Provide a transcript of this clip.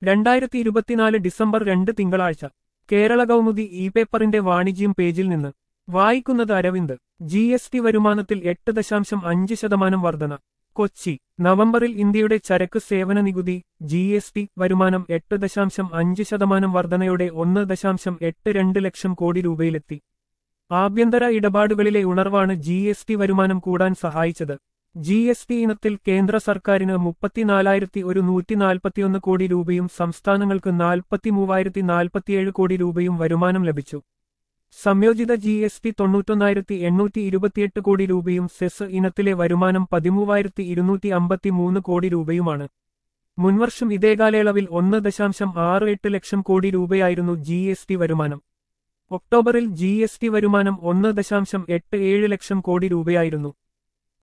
രണ്ടായിരത്തി ഇരുപത്തിനാല് ഡിസംബർ രണ്ട് തിങ്കളാഴ്ച കേരള കൗമുദി ഇ പേപ്പറിന്റെ വാണിജ്യം പേജിൽ നിന്ന് വായിക്കുന്നത് അരവിന്ദ് ജി എസ് ടി വരുമാനത്തിൽ എട്ട് ദശാംശം അഞ്ച് ശതമാനം വർധന കൊച്ചി നവംബറിൽ ഇന്ത്യയുടെ ചരക്ക് സേവന നികുതി ജി എസ് ടി വരുമാനം എട്ട് ദശാംശം അഞ്ച് ശതമാനം വർധനയോടെ ഒന്ന് ദശാംശം എട്ട് രണ്ട് ലക്ഷം കോടി രൂപയിലെത്തി ആഭ്യന്തര ഇടപാടുകളിലെ ഉണർവാണ് ജി എസ് ടി വരുമാനം കൂടാൻ സഹായിച്ചത് ജി എസ് ടി ഇനത്തിൽ കേന്ദ്ര സർക്കാരിന് മുപ്പത്തിനാലായിരത്തി ഒരു നൂറ്റി നാൽപ്പത്തിയൊന്ന് കോടി രൂപയും സംസ്ഥാനങ്ങൾക്ക് നാൽപ്പത്തി മൂവായിരത്തി നാൽപ്പത്തിയേഴ് കോടി രൂപയും വരുമാനം ലഭിച്ചു സംയോജിത ജി എസ് ടി തൊണ്ണൂറ്റൊന്നായിരത്തി എണ്ണൂറ്റി ഇരുപത്തിയെട്ട് കോടി രൂപയും സെസ് ഇനത്തിലെ വരുമാനം പതിമൂവായിരത്തി ഇരുന്നൂറ്റി അമ്പത്തി മൂന്ന് കോടി രൂപയുമാണ് മുൻവർഷം ഇതേ കാലയളവിൽ ഒന്ന് ദശാംശം ആറ് എട്ട് ലക്ഷം കോടി രൂപയായിരുന്നു ജി എസ് ടി വരുമാനം ഒക്ടോബറിൽ ജി എസ് ടി വരുമാനം ഒന്ന് ദശാംശം എട്ട് ഏഴ് ലക്ഷം കോടി രൂപയായിരുന്നു